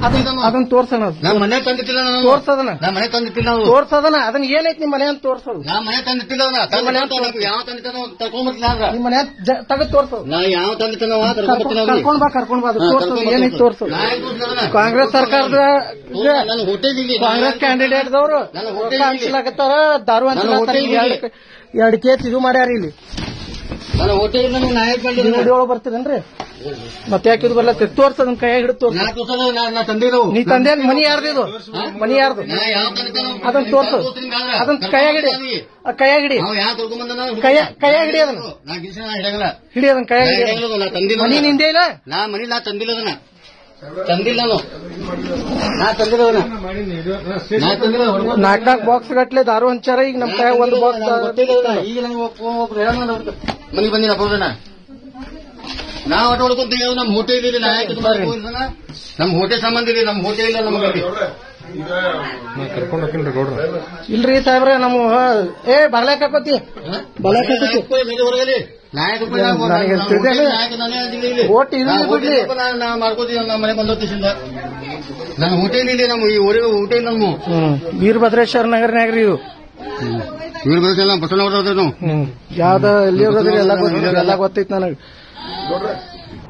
ಅದನ್ನ ಅದನ್ನ ತೋರ್ಸಣ ಅದು. ನಾ ಮನೆ ತಂದಿಟ್ಟಿಲ್ಲ ನಾನು ತೋರ್ಸದನ ನಾ ಮನೆ ತಂದಿಟ್ಟಿಲ್ಲ ನಾವು ತೋರ್ಸದನ ಅದನ್ನ ಏನೈತಿ ನಿಮ್ ಮನೆ ಅಂತ ತೋರ್ಸೋದು ನಾ ಮನೆ ತಂದಿಟ್ಟಿಲ್ಲ ಅವನ ನಮ್ಮ ಮನೆ ತಂದಿಟ್ಟ ಯಾವ ತಂದಿಟ್ಟ ತಗೊಂಡ್ಬರ್ತೀನಿ ಆದ್ರ ನಿಮ್ ಮನೆ ತೆಗೆದು ತೋರ್ಸೋದು ನಾ ಯಾವ ತಂದಿಟ್ಟ ನಾವು ಕರ್ಕೊಂಡ್ಬರ್ತೀನಿ ಅವ್ರಿಗೆ ಕರ್ಕೊಂಡ್ ಬಾ ಕರ್ಕೊಂಡ್ ಬಾ ಅದು ಹಾ, ತೋರ್ಸೋದು ಕರ್ಕೊಂಡ್ ಏನೈತಿ ತೋರ್ಸೋದು ನಾ ಹೆಂಗ್ ತೋರ್ಸ್ಲಿ ಕಾಂಗ್ರೆಸ್ ಸರ್ಕಾರದ ನನ್ನ ಹೋಟೆಲ್ಗೆ ಕಾಂಗ್ರೆಸ್ ಕ್ಯಾಂಡಿಡೇಟ್ ದವರು ನನ್ನ ರೊಕ್ಕ ಹೋಟೆಲ್ ಹಂಚ್ಲಾಕತ್ತಾರ ದಾರು ನನ್ನ ಹಂಚ್ಲಾಕತ್ತಾರ ಹೋಟೆಲ್ ಎರಡು ಎರಡು ಕೇಸ್ ಇದು ಮಾಡ್ಯಾರ ಇಲ್ಲಿ ನನ್ನ ಹೋಟೆಲ್ ನಮ್ಗೆ ನಾಯಕ್ ಬಂದಿಲ್ಲ ವಿಡಿಯೋ ಬರ್ತೀರೇನ್ರಿ ಮತ್ತೆ ಯಾಕೆ ಇದು ಬರ್ಲತ್ತ ತೋರ್ಸೋದನ್ ಕೈ ಹಿಡಿದು ತೋರ್ಸ ನಾ ತೋರ್ಸಲ್ಲ ನಾ ನಾ ತಂದಿಲ್ಲ ನೀ ತಂದೆ ಮನಿ ಯಾರ್ದು ಇದು ಮನಿ ಯಾರ್ದು ನಾ ಯಾವ ತಂದಿಟ್ಟ ನಾವು ಅದನ್ನ ತೋರ್ಸು ಅದನ್ನ ಕೈಯಾಗಿಡಿ ಕೈಯಾಗಿಡಿ ನಾವು ಯಾವ ಕರ್ಕೊಂಡ್ಬಂದ ನಾವು ಕೈಯ ಕೈಯಾಗ ಹಿಡಿ ಅದನ್ನ ನಾ ಗಿಲ್ಸ ನಾ ಹಿಡಂಗಿಲ್ಲ ಹಿಡಿ ಅದನ್ನ ಕೈಯಾಗ ನಾ ಹಿಡಿ ಹಿಡಂಗಿಲ್ಲ, ನಾ ತಂದಿಲ್ಲ ಮನಿ ಅದನ್ನ. ನಿಂದೆ ಇಲ್ಲ ನಾ ಮನಿ ನಾ ತಂದಿಲ್ಲ ಅದನ್ನ ತಂದಿಲ್ಲ ನಾನು ನಾ ತಂದಿಲ್ಲ ಅದನ್ನ ನಾ ತಂದಿಲ್ಲ ಹೊಡ್ಕೊಂಡು ನಾಕ್ ನಾಕ್ ಬಾಕ್ಸ್ ಗಟ್ಲೆ ದಾರು ಹಂಚಾರ ಈಗ ನಮ್ ಕೈ ಒಂದು ಬಾಕ್ಸ್ ನನಗೆ ಗೊತ್ತಿಲ್ಲ ಅದನ್ನ. ಈಗ ನನಗೆ ಒಬ್ಬ- ಒಬ್ರು ಹೇಳೋಣ ನೋಡ್ಕೊ. ಮನೆಗೆ ಬಂದಿನ ಅಪ್ಪನ ನಾ ಆಟ ಹೊಡ್ಕೊಂತೀವಿ ನಮ್ಮ ಹೋಟೆಲ್ ಇದೆ ನಾ ಯಾಕೆ ಇದು ಮಾಡಕ್ ಹೋಗಿಲ್ಲ ನಾನು? ನಮ್ಮ ಹೋಟೆಲ್ ಸಂಬಂಧ ಇದೆ ನಮ್ಮ ಹೋಟೆಲ್ ಇಲ್ಲ ನಮಗೆ ಇಲ್ರಿ ಸಾಹೇಬ್ರ ನಮ್ಮ ಏ ಬಾಗ್ಲಾಕ್ ಹಾಕೋತಿ ಬಾಗ್ಲಾಕ್ ಹಾಕೋತಿ ಹೊರಗಲಿ ನಾಯಕ ನನಗೆ ತಿಳಿದಿಲ್ಲ. ಓಟ್ ಇದು ಬಿಡ್ಲಿ. ನಾ ಮಾಡ್ಕೋತೀವಿ ನಮ್ಮ ಮನೆ ಬಂದೋತಿಸಿಂದ ನಮ್ಮ ಹೋಟೆಲ್ ಇದೆ ನಮ್ಮ ಈ ಊರಿಗೆ ಹೋಟೆಲ್ ನಮ್ಮ ಹ್ಮ್ ವೀರಭದ್ರೇಶ್ವರ ನಗರನ್ಯಾಗ್ರಿ ಇದು ವೀರಭದ್ರ ಬಸವನಗರ ನಾವು ಹ್ಮ್ ಯಾವ್ದ ಎಲ್ಲಿ ಹೋಗೋದ್ರಿ ಎಲ್ಲ ಗೊತ್ತಿಲ್ಲ ಎಲ್ಲ ಗೊತ್ತೈತ್ ನನಗೆ